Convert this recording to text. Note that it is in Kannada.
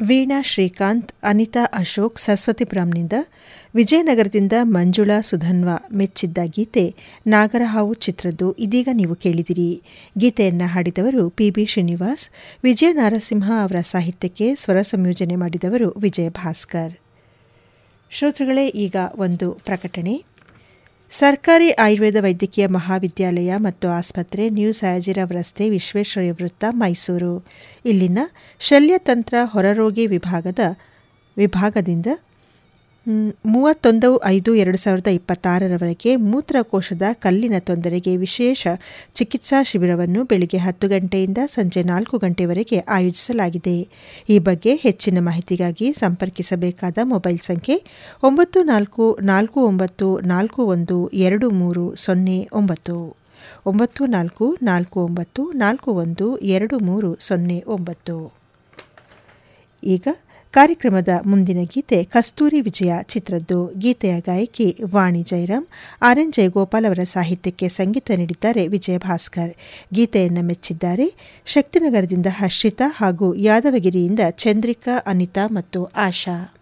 ವೀಣಾ ಶ್ರೀಕಾಂತ್ ಅನಿತಾ ಅಶೋಕ್ ಸರಸ್ವತಿಪುರಂನಿಂದ ವಿಜಯನಗರದಿಂದ ಮಂಜುಳಾ ಸುಧನ್ವ ಮೆಚ್ಚಿದ್ದ ಗೀತೆ ನಾಗರಹಾವು ಚಿತ್ರದ್ದು ಇದೀಗ ನೀವು ಕೇಳಿದಿರಿ ಗೀತೆಯನ್ನು ಹಾಡಿದವರು ಪಿ ಬಿ ಶ್ರೀನಿವಾಸ್ ವಿಜಯ ನಾರಸಿಂಹ ಅವರ ಸಾಹಿತ್ಯಕ್ಕೆ ಸ್ವರ ಸಂಯೋಜನೆ ಮಾಡಿದವರು ವಿಜಯ ಭಾಸ್ಕರ್ ಶ್ರೋತೃಗಳೇ ಈಗ ಒಂದು ಪ್ರಕಟಣೆ ಸರ್ಕಾರಿ ಆಯುರ್ವೇದ ವೈದ್ಯಕೀಯ ಮಹಾವಿದ್ಯಾಲಯ ಮತ್ತು ಆಸ್ಪತ್ರೆ ನ್ಯೂ ಸಯಾಜಿರಾವ್ ರಸ್ತೆ ವಿಶ್ವೇಶ್ವರಯ್ಯ ವೃತ್ತ ಮೈಸೂರು ಇಲ್ಲಿನ ಶಲ್ಯತಂತ್ರ ಹೊರರೋಗಿ ವಿಭಾಗದ ವಿಭಾಗದಿಂದ ಮೂವತ್ತೊಂದು ಐದು ಎರಡು ಸಾವಿರದ ಇಪ್ಪತ್ತಾರರವರೆಗೆ ಮೂತ್ರಕೋಶದ ಕಲ್ಲಿನ ತೊಂದರೆಗೆ ವಿಶೇಷ ಚಿಕಿತ್ಸಾ ಶಿಬಿರವನ್ನು ಬೆಳಗ್ಗೆ ಹತ್ತು ಗಂಟೆಯಿಂದ ಸಂಜೆ ನಾಲ್ಕು ಗಂಟೆವರೆಗೆ ಆಯೋಜಿಸಲಾಗಿದೆ ಈ ಬಗ್ಗೆ ಹೆಚ್ಚಿನ ಮಾಹಿತಿಗಾಗಿ ಸಂಪರ್ಕಿಸಬೇಕಾದ ಮೊಬೈಲ್ ಸಂಖ್ಯೆ ಒಂಬತ್ತು ನಾಲ್ಕು ನಾಲ್ಕು ಒಂಬತ್ತು ನಾಲ್ಕು ಒಂದು ಎರಡು ಮೂರು ಸೊನ್ನೆ ಒಂಬತ್ತು ಒಂಬತ್ತು ನಾಲ್ಕು ನಾಲ್ಕು ಒಂಬತ್ತು ನಾಲ್ಕು ಒಂದು ಎರಡು ಮೂರು ಸೊನ್ನೆ ಒಂಬತ್ತು ಈಗ ಕಾರ್ಯಕ್ರಮದ ಮುಂದಿನ ಗೀತೆ ಕಸ್ತೂರಿ ವಿಜಯ ಚಿತ್ರದ್ದು ಗೀತೆಯ ಗಾಯಕಿ ವಾಣಿ ಜಯರಾಮ್ ಆರ್ ಎನ್ ಜಯಗೋಪಾಲ್ ಅವರ ಸಾಹಿತ್ಯಕ್ಕೆ ಸಂಗೀತ ನೀಡಿದ್ದಾರೆ ವಿಜಯ ಭಾಸ್ಕರ್ ಗೀತೆಯನ್ನು ಮೆಚ್ಚಿದ್ದಾರೆ ಶಕ್ತಿನಗರದಿಂದ ಹರ್ಷಿತಾ ಹಾಗೂ ಯಾದವಗಿರಿಯಿಂದ ಚಂದ್ರಿಕಾ ಅನಿತಾ ಮತ್ತು ಆಶಾ